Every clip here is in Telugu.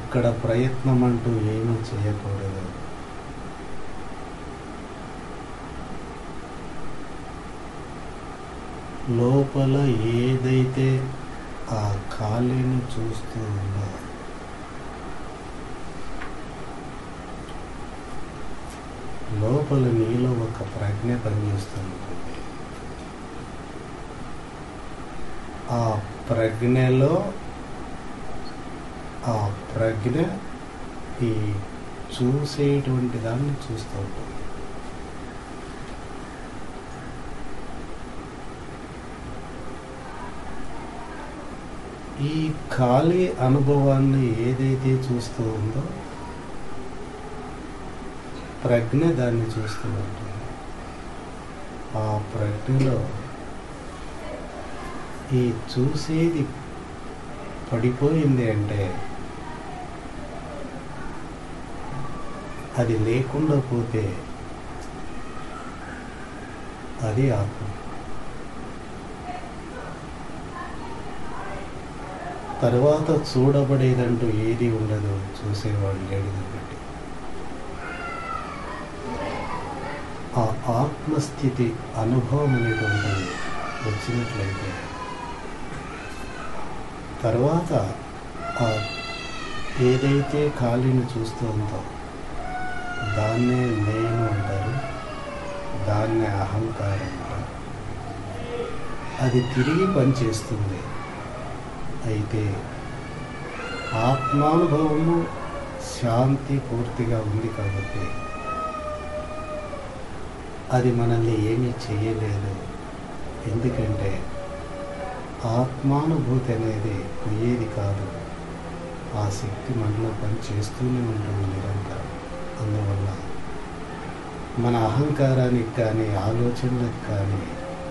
ఇక్కడ ప్రయత్నం అంటూ ఏమీ చేయకూడదు లోపల ఏదైతే ఆ ఖాళీని చూస్తూ ఉందో లోపల నీలో ఒక ప్రజ్ఞ పనిచేస్తూ ఉంటుంది ఆ ప్రజ్ఞలో ఆ ప్రజ్ఞ ఈ చూసేటువంటి దాన్ని చూస్తూ ఉంటుంది ఈ ఖాళీ అనుభవాన్ని ఏదైతే చూస్తూ ఉందో ప్రజ్ఞ దాన్ని చూస్తూ ఉంటుంది ఆ ప్రజ్ఞలో ఈ చూసేది పడిపోయింది అంటే అది లేకుండా పోతే అది ఆత్మ తర్వాత చూడబడేదంటూ ఏది ఉండదు చూసేవాడు లేడు కాబట్టి ఆ ఆత్మస్థితి అనుభవం అనేటువంటిది వచ్చినట్లయితే తర్వాత ఆ ఏదైతే ఖాళీని చూస్తూ ఉందో దాన్నే నేను అంటారు దాన్నే అహంకారం అంటారు అది తిరిగి పనిచేస్తుంది అయితే ఆత్మానుభవము శాంతి పూర్తిగా ఉంది కాబట్టి అది మనల్ని ఏమీ చేయలేదు ఎందుకంటే ఆత్మానుభూతి అనేది పోయేది కాదు ఆ శక్తి మనలో పని చేస్తూనే ఉంటుంది నిరంతరం అందువల్ల మన అహంకారానికి కానీ ఆలోచనలకు కానీ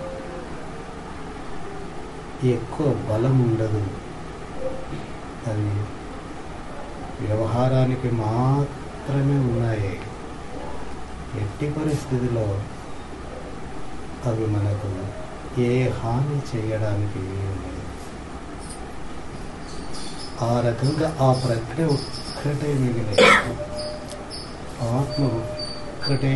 ఎక్కువ బలం ఉండదు అవి వ్యవహారానికి మాత్రమే ఉన్నాయి ఎట్టి పరిస్థితిలో అవి మనకు ఏ హాని చేయడానికి వీలు లేదు ఆ రకంగా ఆ ప్రజ్ఞ ఒక్కటే మిగిలే ఆత్మ ఒక్కటే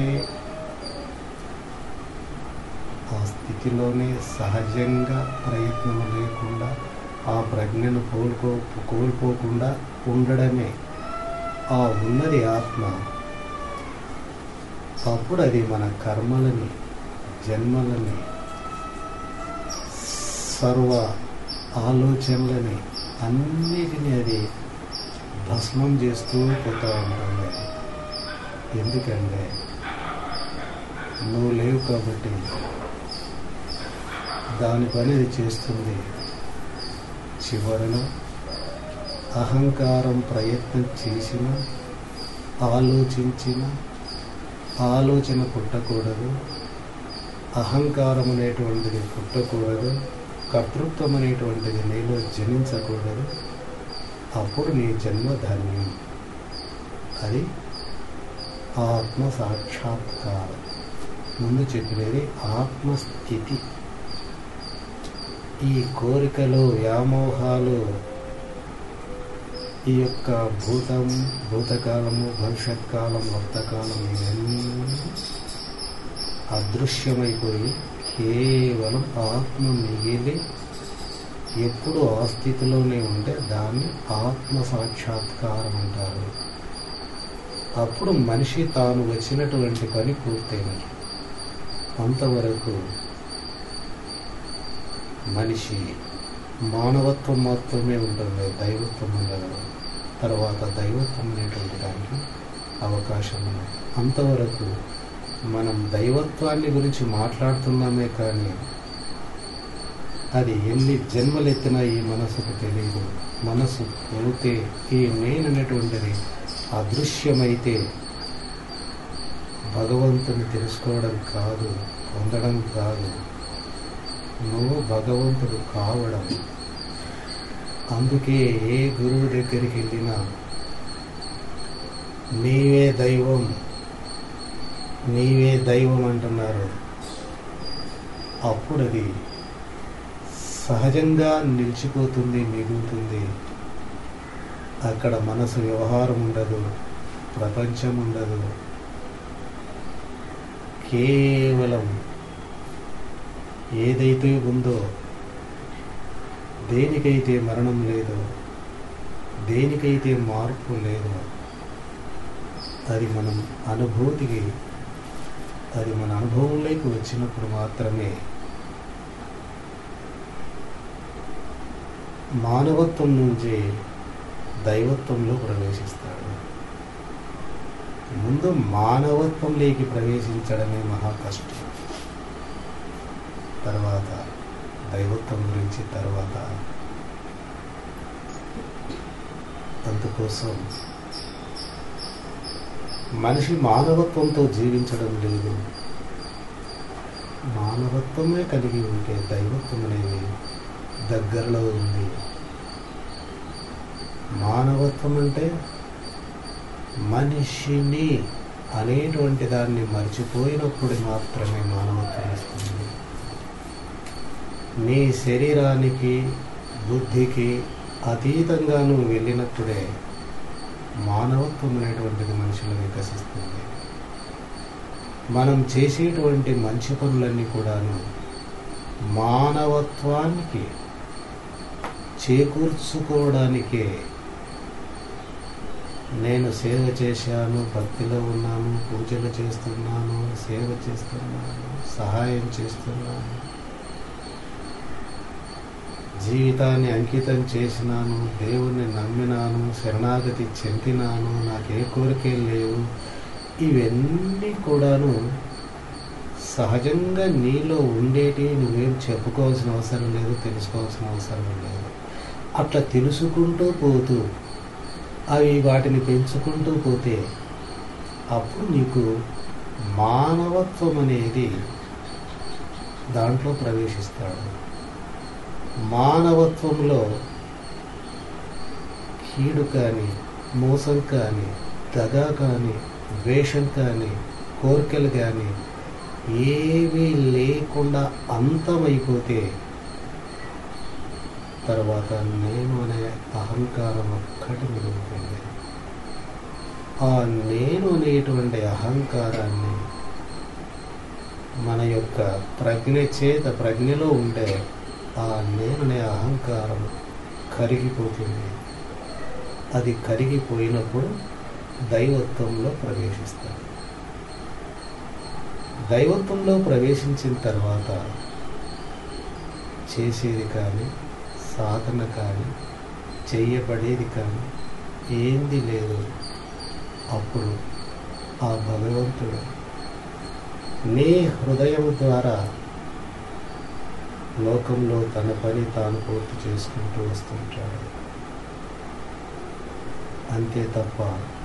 ఆ స్థితిలోనే సహజంగా ప్రయత్నం లేకుండా ఆ ప్రజ్ఞను కోల్పో కోల్పోకుండా ఉండడమే ఆ ఉన్నది ఆత్మ అప్పుడు అది మన కర్మలని జన్మలని సర్వ ఆలోచనలని అన్నిటినీ అది భస్మం చేస్తూ పోతూ ఉంటుంది ఎందుకంటే నువ్వు లేవు కాబట్టి దాని పని అది చేస్తుంది చివరన అహంకారం ప్రయత్నం చేసిన ఆలోచించిన ఆలోచన పుట్టకూడదు అహంకారం అనేటువంటిది పుట్టకూడదు కర్తృత్వం అనేటువంటిది నీలో జనించకూడదు అప్పుడు నీ జన్మ ధన్యం అది ఆత్మ సాక్షాత్కారం ముందు చెప్పినది ఆత్మస్థితి ఈ కోరికలు వ్యామోహాలు ఈ యొక్క భూతం భూతకాలము భవిష్యత్ కాలం వర్తకాలం ఇవన్నీ అదృశ్యమైపోయి కేవలం ఆత్మ మిగిలి ఎప్పుడు ఆ స్థితిలోనే ఉంటే దాన్ని ఆత్మ సాక్షాత్కారం అంటారు అప్పుడు మనిషి తాను వచ్చినటువంటి పని పూర్తయినది అంతవరకు మనిషి మానవత్వం మాత్రమే ఉంటుంది దైవత్వం ఉండదు తర్వాత దైవత్వం అనేటువంటి దానికి అవకాశం ఉంది అంతవరకు మనం దైవత్వాన్ని గురించి మాట్లాడుతున్నామే కానీ అది ఎన్ని జన్మలెత్తినా ఈ మనసుకు తెలియదు మనసు పోతే ఈ నేను అనేటువంటిది అదృశ్యమైతే భగవంతుని తెలుసుకోవడం కాదు పొందడం కాదు నువ్వు భగవంతుడు కావడం అందుకే ఏ గురువు దగ్గరికి వెళ్ళినా నీవే దైవం నీవే దైవం అంటున్నారు అప్పుడు అది సహజంగా నిలిచిపోతుంది మిగులుతుంది అక్కడ మనసు వ్యవహారం ఉండదు ప్రపంచం ఉండదు కేవలం ఏదైతే ఉందో దేనికైతే మరణం లేదో దేనికైతే మార్పు లేదో అది మనం అనుభూతికి అది మన అనుభవంలోకి వచ్చినప్పుడు మాత్రమే మానవత్వం నుంచి దైవత్వంలో ప్రవేశిస్తాడు ముందు మానవత్వంలోకి ప్రవేశించడమే మహా కష్టం తర్వాత దైవత్వం గురించి తర్వాత అందుకోసం మనిషి మానవత్వంతో జీవించడం లేదు మానవత్వమే కలిగి ఉంటే దైవత్వం అనేది దగ్గరలో ఉంది మానవత్వం అంటే మనిషిని అనేటువంటి దాన్ని మర్చిపోయినప్పుడు మాత్రమే మానవత్వం వస్తుంది నీ శరీరానికి బుద్ధికి అతీతంగా నువ్వు వెళ్ళినప్పుడే మానవత్వం అనేటువంటిది మనిషిలో వికసిస్తుంది మనం చేసేటువంటి మంచి పనులన్నీ కూడాను మానవత్వానికి చేకూర్చుకోవడానికే నేను సేవ చేశాను భక్తిలో ఉన్నాను పూజలు చేస్తున్నాను సేవ చేస్తున్నాను సహాయం చేస్తున్నాను జీవితాన్ని అంకితం చేసినాను దేవుణ్ణి నమ్మినాను శరణాగతి చెందినాను నాకే కోరికలు లేవు ఇవన్నీ కూడాను సహజంగా నీలో ఉండేటి నువ్వేం చెప్పుకోవాల్సిన అవసరం లేదు తెలుసుకోవాల్సిన అవసరం లేదు అట్లా తెలుసుకుంటూ పోతూ అవి వాటిని పెంచుకుంటూ పోతే అప్పుడు నీకు మానవత్వం అనేది దాంట్లో ప్రవేశిస్తాడు మానవత్వంలో కీడు కానీ మోసం కానీ దగా కానీ ద్వేషం కానీ కోరికలు కానీ ఏమీ లేకుండా అంతమైపోతే తర్వాత నేను అనే అహంకారం ఒక్కటి మిగులుతుంది ఆ నేను అనేటువంటి అహంకారాన్ని మన యొక్క ప్రజ్ఞ చేత ప్రజ్ఞలో ఉండే ఆ నేననే అహంకారం కరిగిపోతుంది అది కరిగిపోయినప్పుడు దైవత్వంలో ప్రవేశిస్తాడు దైవత్వంలో ప్రవేశించిన తర్వాత చేసేది కానీ సాధన కానీ చెయ్యబడేది కానీ ఏంది లేదు అప్పుడు ఆ భగవంతుడు నీ హృదయం ద్వారా లోకంలో తన పని తాను పూర్తి చేసుకుంటూ వస్తుంటాడు అంతే తప్ప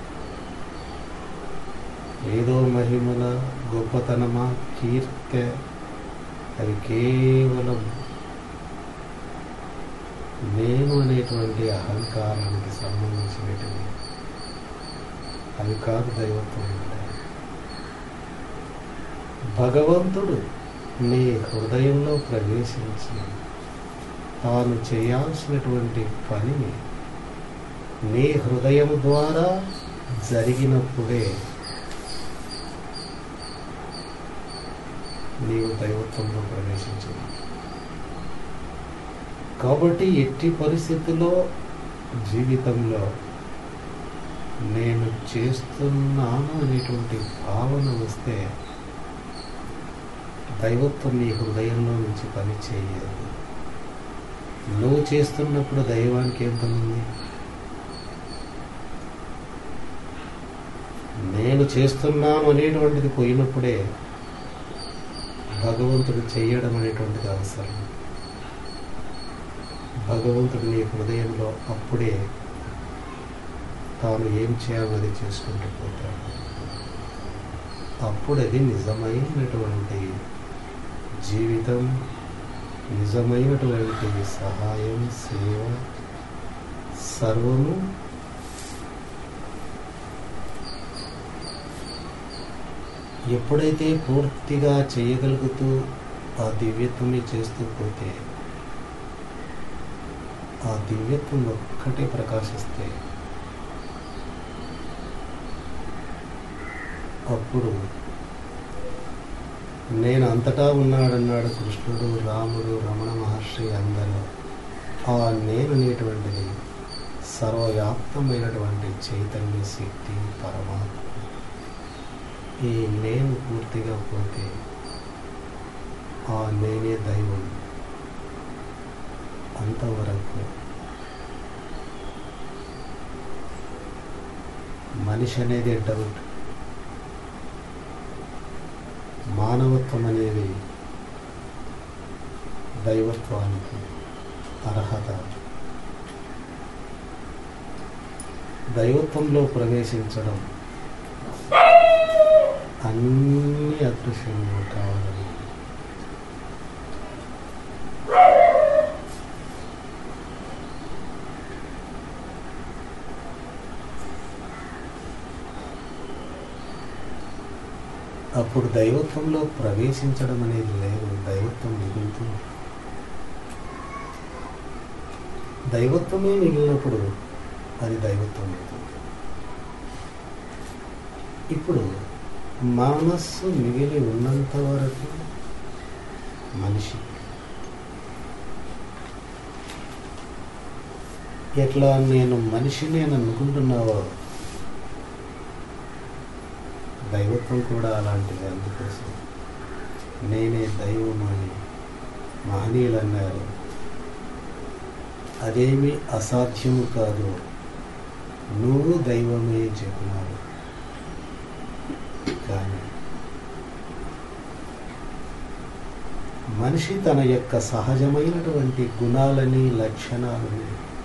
ఏదో మహిమల గొప్పతనమా కీర్తి అవి కేవలం నేను అనేటువంటి అహంకారానికి సంబంధించినటివి అవి కాదు దైవత్వం అంటే భగవంతుడు నీ హృదయంలో ప్రవేశించి తాను చేయాల్సినటువంటి పనిని నీ హృదయం ద్వారా జరిగినప్పుడే నీవు దైవత్వంలో ప్రవేశించింది కాబట్టి ఎట్టి పరిస్థితుల్లో జీవితంలో నేను చేస్తున్నాను అనేటువంటి భావన వస్తే దైవత్వం నీ హృదయంలో నుంచి పని చేయదు నువ్వు చేస్తున్నప్పుడు దైవానికి ఏం పని ఉంది నేను చేస్తున్నాను అనేటువంటిది పోయినప్పుడే భగవంతుడు చేయడం అనేటువంటిది అవసరం భగవంతుడు నీ హృదయంలో అప్పుడే తాను ఏం చేయాలని చేసుకుంటూ పోతాడు అప్పుడు అది నిజమైనటువంటి జీవితం నిజమైనటువంటి సహాయం సేవ సర్వము ఎప్పుడైతే పూర్తిగా చేయగలుగుతూ ఆ దివ్యత్వమే చేస్తూ పోతే ఆ దివ్యత్వం ఒక్కటే ప్రకాశిస్తే అప్పుడు నేను అంతటా ఉన్నాడన్నాడు కృష్ణుడు రాముడు రమణ మహర్షి అందరూ ఆ నేను అనేటువంటిది సర్వవ్యాప్తమైనటువంటి చైతన్య శక్తి పరమాత్మ ఈ నేను పూర్తిగా పోతే ఆ నేనే దైవం అంతవరకు మనిషి అనేది డౌట్ మానవత్వం అనేది దైవత్వానికి అర్హత దైవత్వంలో ప్రవేశించడం అన్ని అదృశ్యంగా కావాలని అప్పుడు దైవత్వంలో ప్రవేశించడం అనేది లేదు దైవత్వం మిగులుతుంది దైవత్వమే మిగిలినప్పుడు అది దైవత్వం అవుతుంది ఇప్పుడు మనస్సు మిగిలి ఉన్నంత వరకు మనిషి ఎట్లా నేను మనిషిని అని అనుకుంటున్నావో దైవత్వం కూడా అలాంటిది అందుకోసం నేనే దైవం అని మహనీయులు అన్నారు అదేమి అసాధ్యము కాదు నువ్వు దైవమే చెప్పినావు కానీ మనిషి తన యొక్క సహజమైనటువంటి గుణాలని లక్షణాలని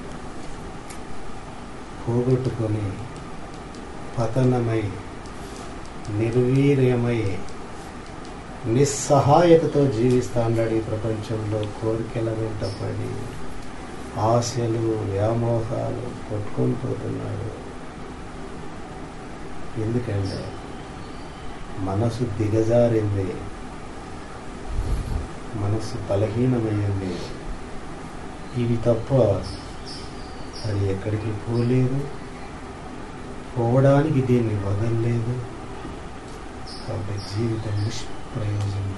పోగొట్టుకొని పతనమై నిర్వీర్యమై నిస్సహాయతతో జీవిస్తాడు ఈ ప్రపంచంలో కోరికల వెంట పడి ఆశలు వ్యామోహాలు కొట్టుకొని పోతున్నాడు ఎందుకంటే మనసు దిగజారింది మనసు బలహీనమైంది ఇవి తప్ప అది ఎక్కడికి పోలేదు పోవడానికి దీన్ని వదలలేదు కాబట్టి జీవితం నిష్ప్రయోజనం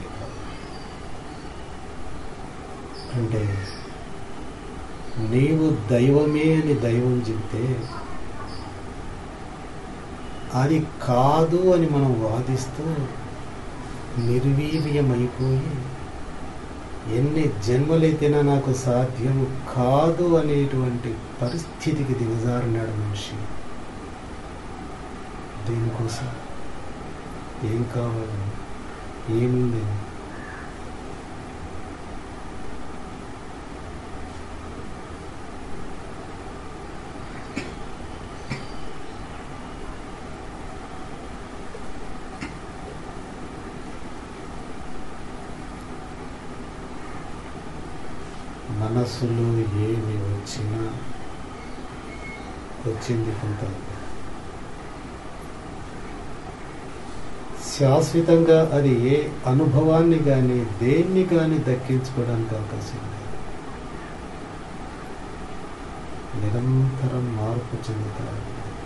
అంటే నీవు దైవమే అని దైవం చెబితే అది కాదు అని మనం వాదిస్తూ నిర్వీర్యమైపోయి ఎన్ని జన్మలైతేనా నాకు సాధ్యం కాదు అనేటువంటి పరిస్థితికి దిగజారినాడు మనిషి దీనికోసం ఏం కావాలి ఏముంది మనసులో ఏమి వచ్చినా వచ్చింది కొంత శాశ్వతంగా అది ఏ అనుభవాన్ని కానీ దేన్ని కానీ దక్కించుకోవడానికి అవకాశం లేదు నిరంతరం మార్పు చెందుతారు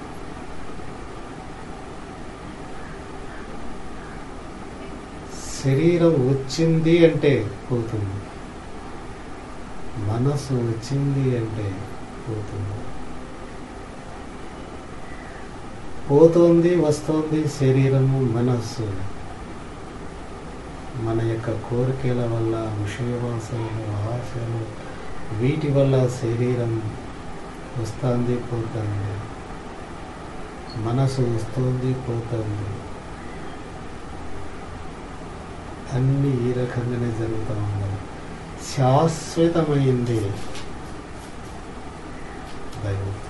శరీరం వచ్చింది అంటే పోతుంది మనసు వచ్చింది అంటే పోతుంది పోతోంది వస్తోంది శరీరము మనస్సు మన యొక్క కోరికల వల్ల విషయవాసనలు ఆశలు వీటి వల్ల శరీరం వస్తుంది పోతుంది మనసు వస్తుంది పోతుంది అన్నీ ఈ రకంగానే జరుగుతూ ఉన్నాయి శాశ్వతమైంది దైవత్వం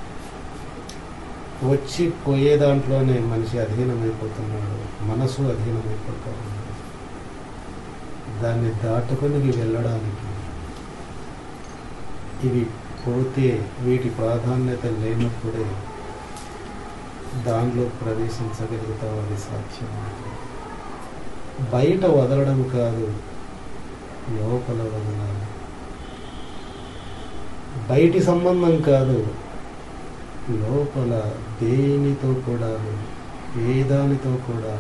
వచ్చి పోయే దాంట్లోనే మనిషి అధీనమైపోతున్నాడు మనసు అధీనమైపోతా ఉంది దాన్ని దాటుకొని వెళ్ళడానికి ఇవి పోతే వీటి ప్రాధాన్యత లేనప్పుడే దానిలో ప్రవేశించగలుగుతాం అది సాధ్యం బయట వదలడం కాదు లోపల వదలాలి బయటి సంబంధం కాదు లోపల దేనితో కూడా ఏ దానితో కూడా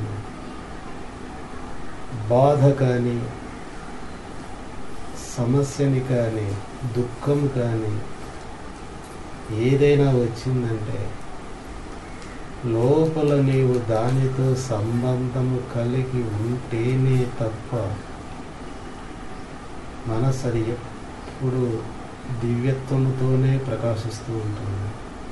బాధ కానీ సమస్యని కానీ దుఃఖం కానీ ఏదైనా వచ్చిందంటే లోపల నీవు దానితో సంబంధము కలిగి ఉంటేనే తప్ప మనసు అది ఎప్పుడు దివ్యత్వంతోనే ప్రకాశిస్తూ ఉంటుంది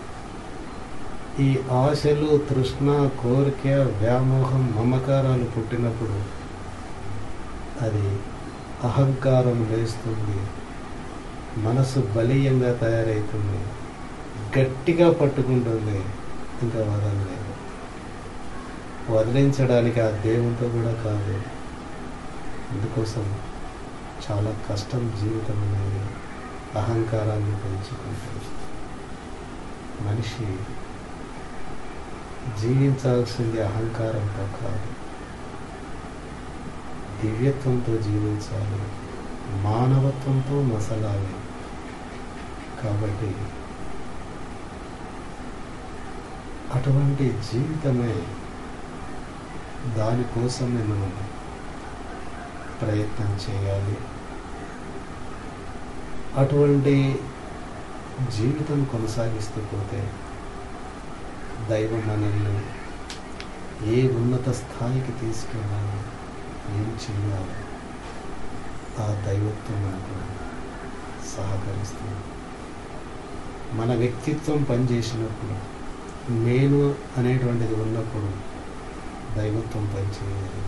ఈ ఆశలు తృష్ణ కోరిక వ్యామోహం మమకారాలు పుట్టినప్పుడు అది అహంకారం లేస్తుంది మనసు బలీయంగా తయారవుతుంది గట్టిగా పట్టుకుంటుంది ఇంకా వదలలేదు వదిలించడానికి ఆ దేవునితో కూడా కాదు అందుకోసం చాలా కష్టం జీవితం అనేది అహంకారాన్ని పెంచుకుంటుంది మనిషి జీవించాల్సింది అహంకారంతో కాదు దివ్యత్వంతో జీవించాలి మానవత్వంతో మసలాలి కాబట్టి అటువంటి జీవితమే దానికోసమే మనం ప్రయత్నం చేయాలి అటువంటి జీవితం కొనసాగిస్తూ పోతే దైవం మనల్ని ఏ ఉన్నత స్థాయికి తీసుకెళ్ళాలి ఏం చేయాలి ఆ దైవత్వం మనకు సహకరిస్తుంది మన వ్యక్తిత్వం పనిచేసినప్పుడు నేను అనేటువంటిది ఉన్నప్పుడు దైవత్వం పనిచేయాలి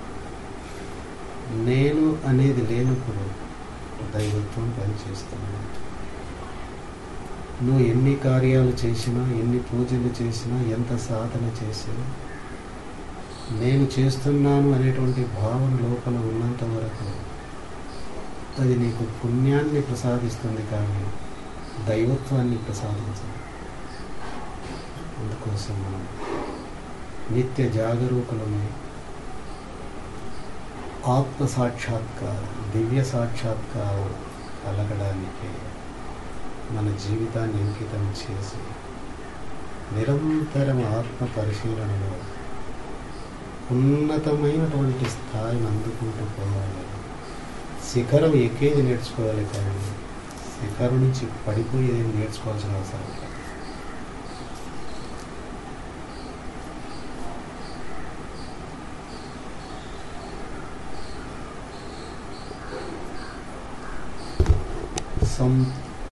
నేను అనేది లేనప్పుడు దైవత్వం పనిచేస్తుంది నువ్వు ఎన్ని కార్యాలు చేసినా ఎన్ని పూజలు చేసినా ఎంత సాధన చేసినా నేను చేస్తున్నాను అనేటువంటి భావన లోపల ఉన్నంత వరకు అది నీకు పుణ్యాన్ని ప్రసాదిస్తుంది కానీ దైవత్వాన్ని ప్రసాదించదు అందుకోసం మనం నిత్య జాగరూకులమై ఆత్మ సాక్షాత్కారం దివ్య సాక్షాత్కారం కలగడానికి మన జీవితాన్ని అంకితం చేసి నిరంతరం ఆత్మ పరిశీలనలో ఉన్నతమైనటువంటి స్థాయిని అందుకుంటూ పోవాలి శిఖరం ఎక్కేది నేర్చుకోవాలి కానీ శిఖరం నుంచి పడిపోయేది నేర్చుకోవాల్సిన అవసరం లేదు సం